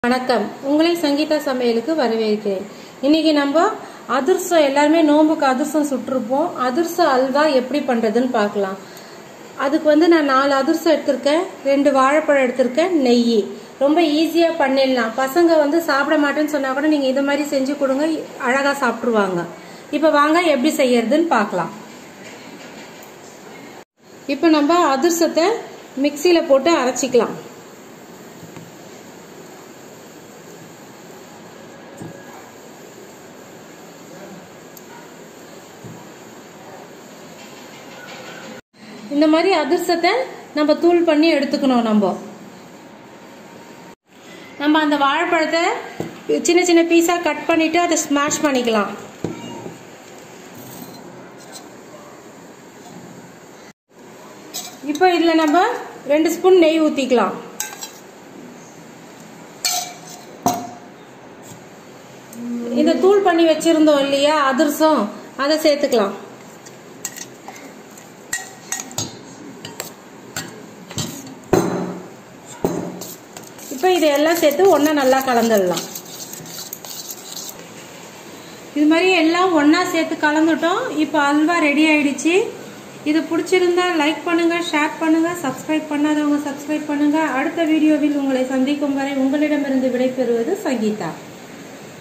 வணக்கம் உங்களை சங்கீதா சமையலுக்கு வரவேற்கிறேன் இன்னைக்கு நம்ம அதிர்சம் எல்லாருமே நோம்புக்கு அதிர்சம் சுட்டிருப்போம் அதிர்ச அல்வா எப்படி பண்றதுன்னு பார்க்கலாம் அதுக்கு வந்து நான் நாலு அதிர்சம் எடுத்திருக்கேன் ரெண்டு வாழைப்பழம் எடுத்திருக்கேன் நெய் ரொம்ப ஈஸியா பண்ணிடலாம் பசங்க வந்து சாப்பிட மாட்டேன்னு சொன்னா கூட நீங்க இது மாதிரி செஞ்சு கொடுங்க அழகா சாப்பிட்டுருவாங்க இப்ப வாங்க எப்படி செய்யறதுன்னு பார்க்கலாம் இப்ப நம்ம அதிர்சத்தை மிக்சியில போட்டு அரைச்சிக்கலாம் இந்த மாதிரி அதிர்சத்தை நம்ம தூள் பண்ணி எடுத்துக்கணும் நம்ம நம்ம அந்த வாழைப்பழத்தை சின்ன சின்ன பீஸா கட் பண்ணிட்டு அதை ஸ்மாஷ் பண்ணிக்கலாம் இப்போ இதில் நம்ம ரெண்டு ஸ்பூன் நெய் ஊற்றிக்கலாம் இந்த தூள் பண்ணி வச்சிருந்தோம் இல்லையா அதிர்சம் அதை சேர்த்துக்கலாம் இப்போ இதையெல்லாம் சேர்த்து ஒன்றா நல்லா கலந்துடலாம் இது மாதிரி எல்லாம் ஒன்றா சேர்த்து கலந்துட்டோம் இப்போ அல்வா ரெடி ஆயிடுச்சு இது பிடிச்சிருந்தா லைக் பண்ணுங்க ஷேர் பண்ணுங்க சப்ஸ்கிரைப் பண்ணாதவங்க சப்ஸ்கிரைப் பண்ணுங்க அடுத்த வீடியோவில் உங்களை சந்திக்கும் வரை உங்களிடமிருந்து விடைபெறுவது சங்கீதா